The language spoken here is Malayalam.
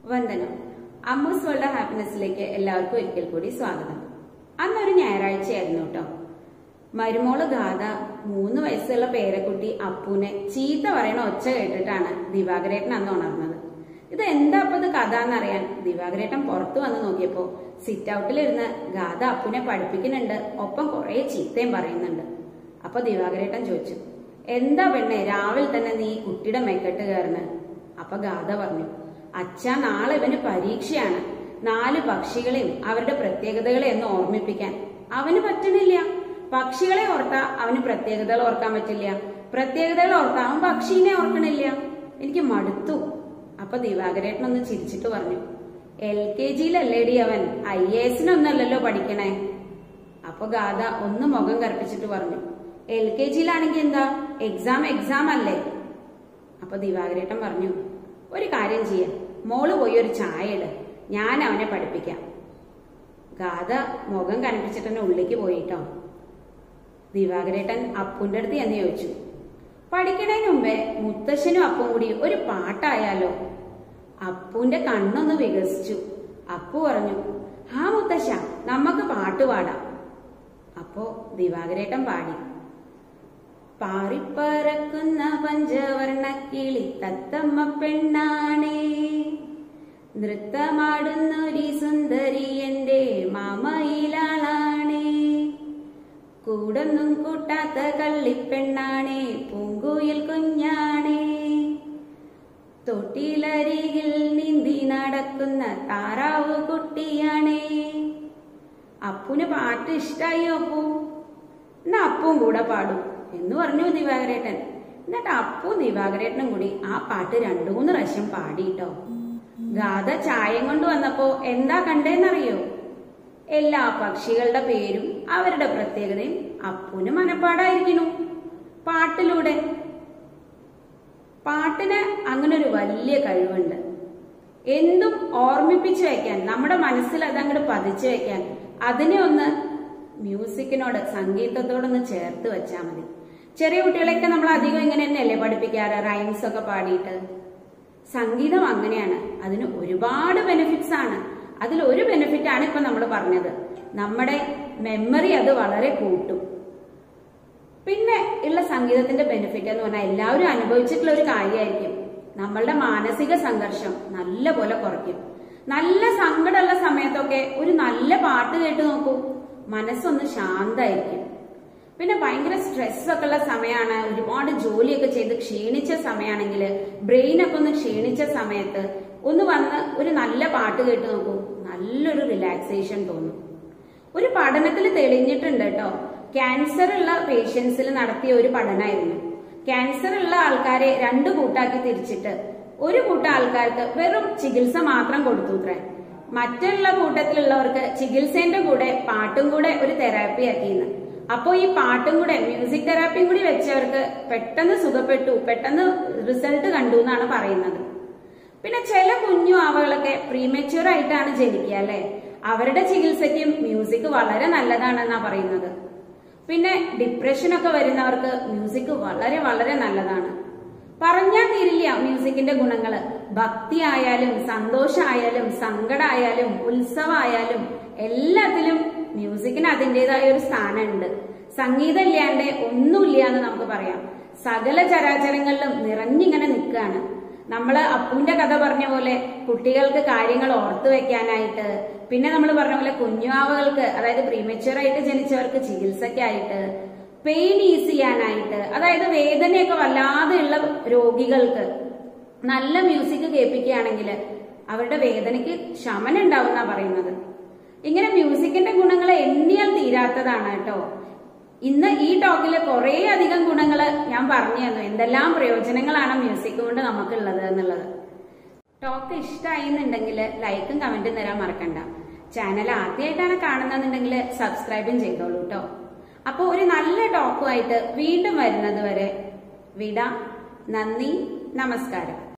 വന്ദനം അമ്മൂസ് വേൾഡ് ഹാപ്പിനെസ്സിലേക്ക് എല്ലാവർക്കും ഒരിക്കൽ കൂടി സ്വാഗതം അന്നൊരു ഞായറാഴ്ചയായിരുന്നു കേട്ടോ മരുമോള് ഗാഥ മൂന്ന് വയസ്സുള്ള പേരക്കുട്ടി അപ്പുനെ ചീത്ത പറയണ ഒച്ച കേട്ടിട്ടാണ് ദിവാകരേട്ടൻ അന്ന് ഉണർന്നത് ഇത് എന്താ അപ്പൊ ഇത് കഥ എന്നറിയാൻ ദിവാകരേട്ടൻ പുറത്തു വന്ന് നോക്കിയപ്പോ സിറ്റ് ഔട്ടിലിരുന്ന് ഗാഥ അപ്പുനെ പഠിപ്പിക്കുന്നുണ്ട് ഒപ്പം കുറെ ചീത്തയും പറയുന്നുണ്ട് അപ്പൊ ദിവാകരേട്ടൻ ചോദിച്ചു എന്താ പെണ്ണെ രാവിലെ തന്നെ നീ കുട്ടിയുടെ മെക്കെട്ട് കയറുന്നത് അപ്പൊ ഗാഥ പറഞ്ഞു അച്ഛാ നാളെ ഇവന് പരീക്ഷയാണ് നാല് പക്ഷികളെയും അവരുടെ പ്രത്യേകതകളെ ഒന്ന് ഓർമ്മിപ്പിക്കാൻ അവന് പറ്റണില്ല പക്ഷികളെ ഓർത്താ അവന് പ്രത്യേകതകൾ ഓർക്കാൻ പറ്റില്ല പ്രത്യേകതകൾ ഓർത്താ അവൻ പക്ഷീനെ ഓർക്കണില്ല എനിക്ക് മടുത്തു അപ്പൊ ദിവാകരേട്ടൻ ഒന്ന് ചിരിച്ചിട്ട് പറഞ്ഞു എൽ കെ ജിയിലല്ലേടി അവൻ ഐ എ എസിനൊന്നല്ലല്ലോ പഠിക്കണേ അപ്പൊ ഗാഥ ഒന്ന് മുഖം കറുപ്പിച്ചിട്ട് പറഞ്ഞു എൽ കെ ജിയിലാണെങ്കിൽ എന്താ എക്സാം എക്സാം അല്ലേ അപ്പൊ ദിവാകരേട്ടൻ പറഞ്ഞു ഒരു കാര്യം ചെയ്യ മോള് പോയി ഒരു ചായ ഇട് ഞാൻ അവനെ പഠിപ്പിക്കാം ഗാഥ മുഖം കനപ്പിച്ചിട്ട് തന്നെ ഉള്ളിലേക്ക് പോയിട്ടോ ദിവാകരേട്ടൻ അപ്പുന്റെ അടുത്ത് എന്ന് ചോദിച്ചു പഠിക്കണതിന് മുമ്പേ മുത്തശ്ശനും അപ്പും കൂടി ഒരു പാട്ടായാലോ അപ്പുന്റെ കണ്ണൊന്ന് വികസിച്ചു അപ്പു പറഞ്ഞു ഹാ മുത്തശ്ശ നമുക്ക് പാട്ട് പാടാം അപ്പോ ദിവാകരേട്ടൻ പാടി പാറിപ്പറക്കുന്ന പഞ്ചവർണ്ണ കിളി തത്തമ്മ പെണ്ണാണേ നൃത്തമാടുന്നൊരി സുന്ദരി എന്റെ മാമയിലാളാണേ കൂടൊന്നും കൂട്ടാത്ത കള്ളിപ്പെണ്ണാണേ പൂങ്കുയിൽ കുഞ്ഞാണേ തൊട്ടിലരികിൽ നീന്തി നടക്കുന്ന താറാവ് കുട്ടിയാണേ അപ്പുന് പാട്ട് ഇഷ്ടായി അപ്പു എന്നാ അപ്പും കൂടെ പാടും എന്ന് പറഞ്ഞു ദിവാകരേട്ടൻ എന്നിട്ട് അപ്പു ദിവാകരേട്ടനും കൂടി ആ പാട്ട് രണ്ടു മൂന്ന് പ്രാവശ്യം പാടിയിട്ടോ ഗാഥ ചായം കൊണ്ട് വന്നപ്പോ എന്താ കണ്ടേന്നറിയോ എല്ലാ പക്ഷികളുടെ പേരും അവരുടെ പ്രത്യേകതയും അപ്പുന് മനപ്പാടായിരിക്കുന്നു പാട്ടിലൂടെ പാട്ടിന് അങ്ങനെ ഒരു വലിയ കഴിവുണ്ട് എന്തും ഓർമ്മിപ്പിച്ചു വെക്കാൻ നമ്മുടെ മനസ്സിൽ അതങ്ങോട്ട് പതിച്ചു വെക്കാൻ അതിനെ ഒന്ന് മ്യൂസിക്കിനോട് സംഗീതത്തോടൊന്ന് ചേർത്ത് വെച്ചാൽ മതി ചെറിയ കുട്ടികളെയൊക്കെ നമ്മൾ അധികം ഇങ്ങനെ തന്നെയല്ലേ പഠിപ്പിക്കാറ് റൈംസ് ഒക്കെ പാടിയിട്ട് സംഗീതം അങ്ങനെയാണ് അതിന് ഒരുപാട് ബെനിഫിറ്റ്സ് ആണ് അതിൽ ഒരു ബെനിഫിറ്റ് ആണ് ഇപ്പൊ നമ്മൾ പറഞ്ഞത് നമ്മുടെ മെമ്മറി അത് വളരെ കൂട്ടും പിന്നെ ഉള്ള സംഗീതത്തിന്റെ ബെനിഫിറ്റ് എന്ന് പറഞ്ഞാൽ എല്ലാവരും അനുഭവിച്ചിട്ടുള്ള ഒരു കാര്യമായിരിക്കും നമ്മളുടെ മാനസിക സംഘർഷം നല്ല പോലെ കുറയ്ക്കും നല്ല സങ്കടമുള്ള സമയത്തൊക്കെ ഒരു നല്ല പാട്ട് കേട്ട് നോക്കൂ മനസ്സൊന്ന് ശാന്തായിരിക്കും പിന്നെ ഭയങ്കര സ്ട്രെസ് ഒക്കെ ഉള്ള സമയമാണ് ഒരുപാട് ജോലിയൊക്കെ ചെയ്ത് ക്ഷീണിച്ച സമയമാണെങ്കിൽ ബ്രെയിൻ ഒക്കെ ഒന്ന് ക്ഷീണിച്ച സമയത്ത് ഒന്ന് വന്ന് ഒരു നല്ല പാട്ട് കേട്ട് നോക്കൂ നല്ലൊരു റിലാക്സേഷൻ തോന്നും ഒരു പഠനത്തിൽ തെളിഞ്ഞിട്ടുണ്ട് കേട്ടോ ക്യാൻസർ ഉള്ള പേഷ്യൻസിൽ നടത്തിയ ഒരു പഠനമായിരുന്നു ക്യാൻസർ ഉള്ള ആൾക്കാരെ രണ്ട് കൂട്ടാക്കി തിരിച്ചിട്ട് ഒരു കൂട്ടം ആൾക്കാർക്ക് വെറും ചികിത്സ മാത്രം കൊടുത്തു അത്രേ മറ്റുള്ള കൂട്ടത്തിലുള്ളവർക്ക് ചികിത്സേന്റെ കൂടെ പാട്ടും കൂടെ ഒരു തെറാപ്പി ആക്കിയെന്ന് അപ്പോ ഈ പാട്ടും കൂടെ മ്യൂസിക് തെറാപ്പിയും കൂടി വെച്ചവർക്ക് പെട്ടെന്ന് സുഖപ്പെട്ടു പെട്ടെന്ന് റിസൾട്ട് കണ്ടു എന്നാണ് പറയുന്നത് പിന്നെ ചില കുഞ്ഞു ആവകളൊക്കെ പ്രീമെച്യൂർ ആയിട്ടാണ് ജനിക്കുക അല്ലെ അവരുടെ ചികിത്സയ്ക്കും മ്യൂസിക് വളരെ നല്ലതാണെന്നാ പറയുന്നത് പിന്നെ ഡിപ്രഷൻ ഒക്കെ വരുന്നവർക്ക് മ്യൂസിക് വളരെ വളരെ നല്ലതാണ് പറഞ്ഞാൽ തീരില്ല മ്യൂസിക്കിന്റെ ഗുണങ്ങള് ഭക്തി ആയാലും സന്തോഷമായാലും സങ്കടമായാലും ഉത്സവമായാലും എല്ലാത്തിലും മ്യൂസിക്കിന് അതിൻ്റെതായ ഒരു സ്ഥാനമുണ്ട് സംഗീതം ഇല്ലാണ്ട് ഒന്നുമില്ല എന്ന് നമുക്ക് പറയാം സകല ചരാചരങ്ങളിലും നിറഞ്ഞിങ്ങനെ നിൽക്കുകയാണ് നമ്മള് അപ്പുവിന്റെ കഥ പറഞ്ഞ പോലെ കുട്ടികൾക്ക് കാര്യങ്ങൾ ഓർത്തു വെക്കാനായിട്ട് പിന്നെ നമ്മൾ പറഞ്ഞ പോലെ കുഞ്ഞുവാവകൾക്ക് അതായത് പ്രീമെച്യൂർ ആയിട്ട് ജനിച്ചവർക്ക് ചികിത്സയ്ക്കായിട്ട് പെയിൻ ഈസ് ചെയ്യാനായിട്ട് അതായത് വേദനയൊക്കെ വല്ലാതെയുള്ള രോഗികൾക്ക് നല്ല മ്യൂസിക് കേൾപ്പിക്കുകയാണെങ്കിൽ അവരുടെ വേദനയ്ക്ക് ശമനം ഉണ്ടാവും എന്നാ പറയുന്നത് ഇങ്ങനെ മ്യൂസിക്കിന്റെ ഗുണങ്ങൾ എണ്ണിയാൽ തീരാത്തതാണ് കേട്ടോ ഇന്ന് ഈ ടോക്കില് കുറെ അധികം ഗുണങ്ങൾ ഞാൻ പറഞ്ഞു തന്നു എന്തെല്ലാം പ്രയോജനങ്ങളാണ് മ്യൂസിക് കൊണ്ട് നമുക്കുള്ളത് എന്നുള്ളത് ടോക്ക് ഇഷ്ടമായി എന്നുണ്ടെങ്കിൽ ലൈക്കും കമന്റും തരാൻ മറക്കണ്ട ചാനൽ ആദ്യമായിട്ടാണ് കാണുന്നതെന്നുണ്ടെങ്കിൽ സബ്സ്ക്രൈബും ചെയ്തോളൂ കേട്ടോ അപ്പോൾ ഒരു നല്ല ടോക്കുമായിട്ട് വീണ്ടും വരുന്നത് വരെ വിട നന്ദി നമസ്കാരം